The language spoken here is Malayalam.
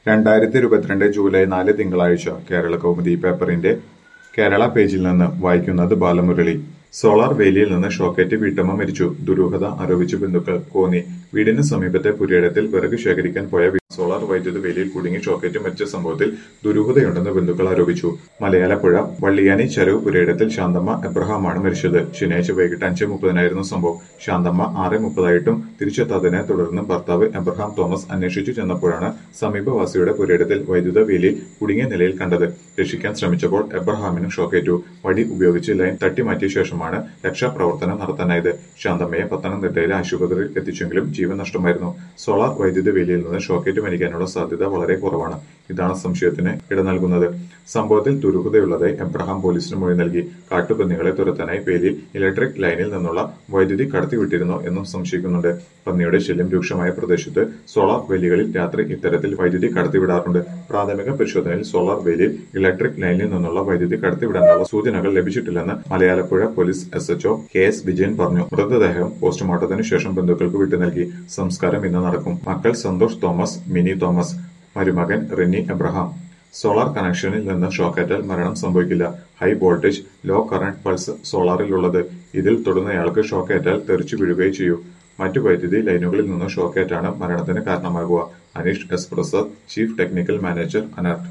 രണ്ടായിരത്തി ഇരുപത്തിരണ്ട് ജൂലൈ നാല് തിങ്കളാഴ്ച കേരള കൗമുദി പേപ്പറിന്റെ കേരള പേജിൽ നിന്ന് വായിക്കുന്നത് ബാലമുരളി സോളാർ വേലിയിൽ നിന്ന് ഷോക്കേറ്റ് വീട്ടമ്മ മരിച്ചു ദുരൂഹത ആരോപിച്ച് ബന്ധുക്കൾ കോന്നി വീടിന് സമീപത്തെ പുരയിടത്തിൽ വിറക് ശേഖരിക്കാൻ പോയ വി- സോളാർ വൈദ്യുത വേലിയിൽ കുടുങ്ങി ഷോക്കേറ്റ് മരിച്ച സംഭവത്തിൽ ദുരൂഹതയുണ്ടെന്ന് ബന്ധുക്കൾ ആരോപിച്ചു മലയാലപ്പുഴ വള്ളിയാനി ചരവ് പുരയിടത്തിൽ ശാന്തമ്മ എബ്രഹാമാണ് മരിച്ചത് ശനിയാഴ്ച വൈകിട്ട് അഞ്ച് മുപ്പതിനായിരുന്നു സംഭവം ശാന്തമ്മ ആറ് മുപ്പതായിട്ടും തിരിച്ചെത്താതിനെ തുടർന്ന് ഭർത്താവ് എബ്രഹാം തോമസ് അന്വേഷിച്ചു ചെന്നപ്പോഴാണ് സമീപവാസിയുടെ പുരയിടത്തിൽ വൈദ്യുത വേലിയിൽ കുടുങ്ങിയ നിലയിൽ കണ്ടത് രക്ഷിക്കാൻ ശ്രമിച്ചപ്പോൾ എബ്രഹാമിന് ഷോക്കേറ്റു വടി ഉപയോഗിച്ച് ലൈൻ തട്ടിമാറ്റിയ ശേഷമാണ് രക്ഷാപ്രവർത്തനം നടത്താനായത് ശാന്തമ്മയെ പത്തനംതിട്ടയിലെ ആശുപത്രിയിൽ എത്തിച്ചെങ്കിലും ജീവൻ നഷ്ടമായിരുന്നു സോളാർ വൈദ്യുത വേലിയിൽ നിന്ന് ഷോക്കേറ്റ് മരിക്കാനുള്ള സാധ്യത വളരെ കുറവാണ് ഇതാണ് സംശയത്തിന് ഇട നൽകുന്നത് സംഭവത്തിൽ ദുരൂഹതയുള്ളതായി എബ്രഹാം പോലീസിന് മൊഴി നൽകി കാട്ടുപന്നികളെ തുരത്താനായി വേലിയിൽ ഇലക്ട്രിക് ലൈനിൽ നിന്നുള്ള വൈദ്യുതി കടത്തിവിട്ടിരുന്നോ എന്നും സംശയിക്കുന്നുണ്ട് പന്നിയുടെ ശല്യം രൂക്ഷമായ പ്രദേശത്ത് സോളാർ വേലികളിൽ രാത്രി ഇത്തരത്തിൽ വൈദ്യുതി കടത്തിവിടാറുണ്ട് പ്രാഥമിക പരിശോധനയിൽ സോളാർ വേലിയിൽ ഇലക്ട്രിക് ലൈനിൽ നിന്നുള്ള വൈദ്യുതി കടത്തിവിടാനുള്ള സൂചനകൾ ലഭിച്ചിട്ടില്ലെന്ന് Malayalapuzha police S H O K S Vijayan പറഞ്ഞു മൃതദേഹം പോസ്റ്റ്മോർട്ടത്തിന് ശേഷം ബന്ധുക്കൾക്ക് വിട്ടു നൽകി സംസ്കാരം ഇന്ന് നടക്കും മക്കൾ സന്തോഷ് തോമസ് മിനി തോമസ് മരുമകൻ റിനി എബ്രഹാം സോളാർ കണക്ഷനിൽ നിന്ന് ഷോക്കേറ്റാൽ മരണം സംഭവിക്കില്ല high voltage low current pulse സോളാറിലുള്ളത് ഇതിൽ തൊടുന്നയാൾക്ക് ഷോക്കേറ്റാൽ തെറിച്ചു വീഴുകയേ ചെയ്യൂ മറ്റു വൈദ്യുതി ലൈനുകളിൽ നിന്ന് ഷോക്കേറ്റാണ് മരണത്തിന് കാരണമാകുക Aneesh S Prasad chief technical manager ANERT